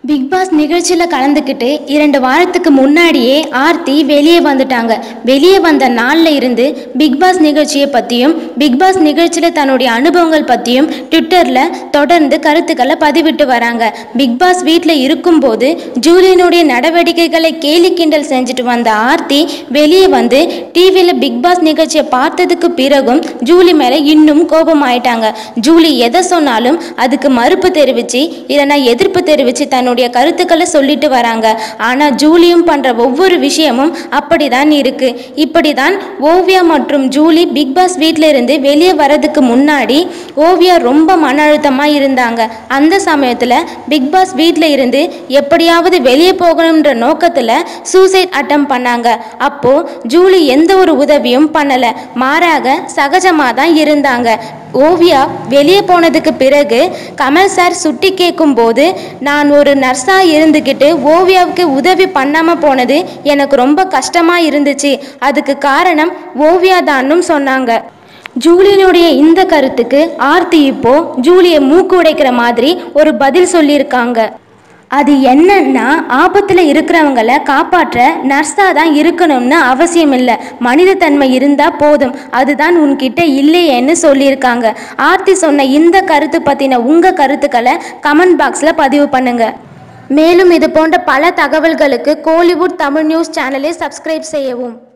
big pass நிகழ்ச்சியில் கலந்துக்கிட்டு இரண்டு வாரத்துக்கு முன்னாடியே ஆர்த்தி வெளியே வந்துட்டாங்க வெளியே வந்த நாளில் இருந்து பிக் பாஸ் நிகழ்ச்சியை பற்றியும் பிக் பாஸ் நிகழ்ச்சியில் தன்னுடைய அனுபவங்கள் பற்றியும் ட்விட்டரில் தொடர்ந்து கருத்துக்களை பதிவிட்டு வராங்க பிக் பாஸ் வீட்டில் இருக்கும்போது ஜூலியனுடைய நடவடிக்கைகளை கேலி கிண்டல் செஞ்சுட்டு வந்த ஆர்த்தி வெளியே வந்து டிவியில் பிக் பாஸ் நிகழ்ச்சியை பார்த்ததுக்கு பிறகும் ஜூலி மேலே இன்னும் கோபமாயிட்டாங்க ஜூலி எதை சொன்னாலும் அதுக்கு மறுப்பு தெரிவித்து இல்லைன்னா எதிர்ப்பு தெரிவித்து தன்னுடைய கருத்துக்களை சொல்லிட்டு வராங்க ஆனால் ஜூலியும் பண்ணுற ஒவ்வொரு விஷயமும் அப்படிதான் இருக்கு இப்படி தான் ஓவியா மற்றும் ஜூலி பிக் பாஸ் வீட்டில் இருந்து வெளியே வரதுக்கு முன்னாடி ஓவியா ரொம்ப மன அழுத்தமாக இருந்தாங்க அந்த சமயத்தில் பிக் பாஸ் வீட்டில் இருந்து எப்படியாவது வெளியே போகணுன்ற நோக்கத்தில் சூசைட் அட்டம் பண்ணாங்க அப்போ ஜூலி எந்த ஒரு உதவியும் பண்ணலை மாறாக சகஜமாக தான் இருந்தாங்க ஓவியா வெளியே போனதுக்கு பிறகு கமல் சார் சுட்டி கேட்கும்போது நான் ஒரு நர்ஸாக இருந்துக்கிட்டு ஓவியாவுக்கு உதவி பண்ணாமல் போனது எனக்கு ரொம்ப கஷ்டமாக இருந்துச்சு அதுக்கு காரணம் ஓவியா தான்னும் சொன்னாங்க ஜூலியனுடைய இந்த கருத்துக்கு ஆர்த்தி இப்போ ஜூலியை மூக்கு உடைக்கிற மாதிரி ஒரு பதில் சொல்லியிருக்காங்க அது என்னன்னா ஆபத்தில் இருக்கிறவங்கள காப்பாற்ற நர்ஸாக தான் இருக்கணும்னு அவசியம் இல்லை மனிதத்தன்மை இருந்தால் போதும் அதுதான் உன்கிட்ட இல்லையேன்னு சொல்லியிருக்காங்க ஆர்த்தி சொன்ன இந்த கருத்து பற்றின உங்கள் கருத்துக்களை கமெண்ட் பாக்ஸில் பதிவு பண்ணுங்க மேலும் இது போன்ற பல தகவல்களுக்கு கோலிவுட் தமிழ் நியூஸ் சேனலை சப்ஸ்கிரைப் செய்யவும்